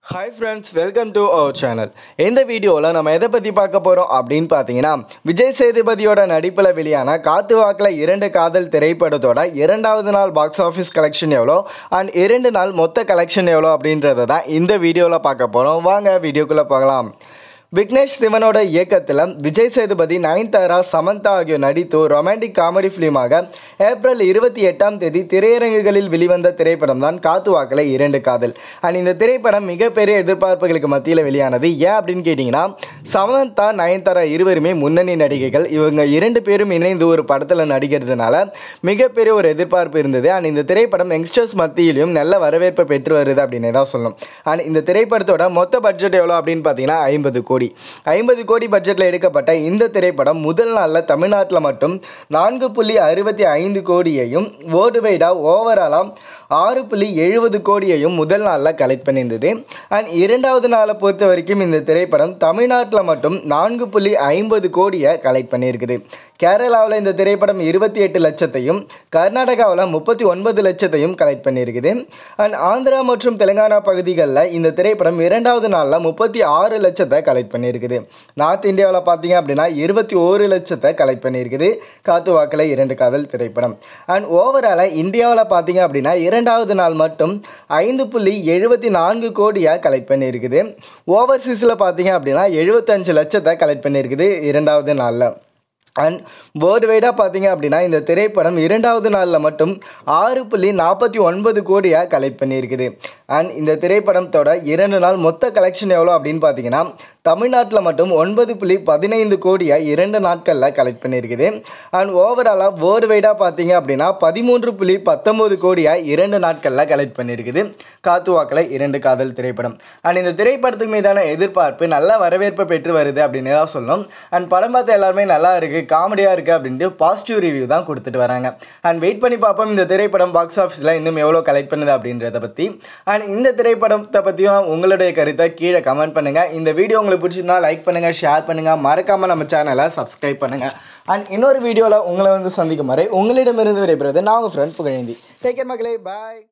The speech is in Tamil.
hi friends welcome to our channel இந்த வீடியோவில் நம்ம எதை பற்றி பார்க்க போகிறோம் அப்படின்னு பார்த்தீங்கன்னா விஜய் சேதுபதியோட நடிப்பில் வெளியான காத்து வாக்கில் இரண்டு காதல் திரைப்படத்தோட இரண்டாவது நாள் பாக்ஸ் ஆஃபீஸ் கலெக்ஷன் எவ்வளோ அண்ட் இரண்டு நாள் மொத்த கலெக்ஷன் எவ்வளோ அப்படின்றத தான் இந்த வீடியோவில் பார்க்க போகிறோம் வாங்க வீடியோக்குள்ளே போகலாம் விக்னேஷ் சிவனோட இயக்கத்தில் விஜய் சேதுபதி நயன்தாரா சமந்தா ஆகியோர் நடித்து ரொமான்டிக் காமெடி ஃபிலிமாக ஏப்ரல் இருபத்தி எட்டாம் தேதி திரையரங்குகளில் வெளிவந்த திரைப்படம் தான் காத்துவாக்கில் இரண்டு காதல் அண்ட் இந்த திரைப்படம் மிகப்பெரிய எதிர்பார்ப்புகளுக்கு மத்தியில் வெளியானது ஏன் அப்படின்னு கேட்டிங்கன்னா சமந்தா நயன்தாரா இருவருமே முன்னணி நடிகைகள் இவங்க இரண்டு பேரும் இணைந்து ஒரு படத்தில் நடிக்கிறதுனால மிகப்பெரிய ஒரு எதிர்பார்ப்பு இருந்தது அண்ட் இந்த திரைப்படம் யங்ஸ்டர்ஸ் மத்தியிலையும் நல்ல வரவேற்பை பெற்று வருது அப்படின்னு தான் சொல்லணும் அண்ட் இந்த திரைப்படத்தோட மொத்த பட்ஜெட் எவ்வளோ அப்படின்னு பார்த்தீங்கன்னா ஐம்பது கோடி ஐம்பது கோடி பட்ஜெட்டில் எடுக்கப்பட்ட இந்த திரைப்படம் முதல் நாளில் தமிழ்நாட்டில் மட்டும் நான்கு புள்ளி அறுபத்தி ஐந்து கோடியையும் வேர்ல்டு வைடாக ஓவராலாக ஆறு புள்ளி எழுபது கோடியையும் முதல் நாளில் கலெக்ட் பண்ணியிருந்தது அண்ட் இரண்டாவது நாளை பொறுத்த வரைக்கும் இந்த திரைப்படம் தமிழ்நாட்டில் மட்டும் நான்கு புள்ளி ஐம்பது கோடியை கலெக்ட் பண்ணியிருக்குது கேரளாவில் இந்த திரைப்படம் இருபத்தி எட்டு லட்சத்தையும் கர்நாடகாவில் முப்பத்தி ஒன்பது லட்சத்தையும் கலெக்ட் பண்ணியிருக்குது அண்ட் ஆந்திரா மற்றும் தெலுங்கானா பகுதிகளில் இந்த திரைப்படம் இரண்டாவது நாளில் முப்பத்தி ஆறு லட்சத்தை கலெக்ட் பண்ணியிருக்குது நார்த் இந்தியாவில் பார்த்தீங்க அப்படின்னா இருபத்தி ஓரு லட்சத்தை கலெக்ட் பண்ணியிருக்குது காத்து வாக்கில் இரண்டு காதல் திரைப்படம் அண்ட் ஓவராலாக இந்தியாவில் பார்த்தீங்க அப்படின்னா இரண்டாவது நாள் மட்டும் ஐந்து புள்ளி எழுபத்தி நான்கு கோடியாக கலெக்ட் பண்ணியிருக்குது ஓவர்சீஸில் பார்த்தீங்க அப்படின்னா எழுபத்தஞ்சு லட்சத்தை கலெக்ட் பண்ணியிருக்குது இரண்டாவது நாளில் அண்ட் வேர்ல்டு வைடாக பார்த்தீங்க அப்படின்னா இந்த திரைப்படம் இரண்டாவது நாளில் மட்டும் ஆறு புள்ளி நாற்பத்தி ஒன்பது கோடியாக கலெக்ட் பண்ணியிருக்குது அண்ட் இந்த திரைப்படத்தோட இரண்டு நாள் மொத்த கலெக்ஷன் எவ்வளோ அப்படின்னு பார்த்தீங்கன்னா தமிழ்நாட்டில் மட்டும் ஒன்பது புள்ளி பதினைந்து கோடியாக இரண்டு நாட்களில் கலெக்ட் பண்ணியிருக்குது அண்ட் ஓவராலாக வேர்ல்டு வைடாக பார்த்தீங்க அப்படின்னா பதிமூன்று புள்ளி பத்தொம்போது கோடியாக இரண்டு நாட்களில் கலெக்ட் பண்ணியிருக்குது காத்துவாக்கில் இரண்டு காதல் திரைப்படம் அண்ட் இந்த திரைப்படத்துக்கு மீதான எதிர்பார்ப்பு நல்ல வரவேற்பை பெற்று வருது அப்படின்னு தான் சொல்லணும் அண்ட் படம் பார்த்த எல்லாருமே நல்லா இருக்குது காமெடியாக இருக்குது அப்படின்ட்டு பாசிட்டிவ் ரிவ்யூ தான் கொடுத்துட்டு வராங்க அண்ட் வெயிட் பண்ணி பார்ப்போம் இந்த திரைப்படம் பாக்ஸ் ஆஃபீஸில் இன்னும் எவ்வளோ கலெக்ட் பண்ணுது அப்படின்றத பற்றி அண்ட் இந்த திரைப்படத்தை பற்றியும் உங்களுடைய கருத்தை கீழே கமெண்ட் பண்ணுங்கள் இந்த வீடியோ உங்களுக்கு பிடிச்சிருந்தா லைக் பண்ணுங்கள் ஷேர் பண்ணுங்கள் மறக்காமல் நம்ம சேனலை சப்ஸ்கிரைப் பண்ணுங்கள் அண்ட் இன்னொரு வீடியோவில் உங்களை வந்து சந்திக்கும் வரை உங்களிடமிருந்து விடைபெறுவது நான் உங்கள் ஃப்ரெண்ட் புகழேந்தி டேக் கேர் மக்களே பாய்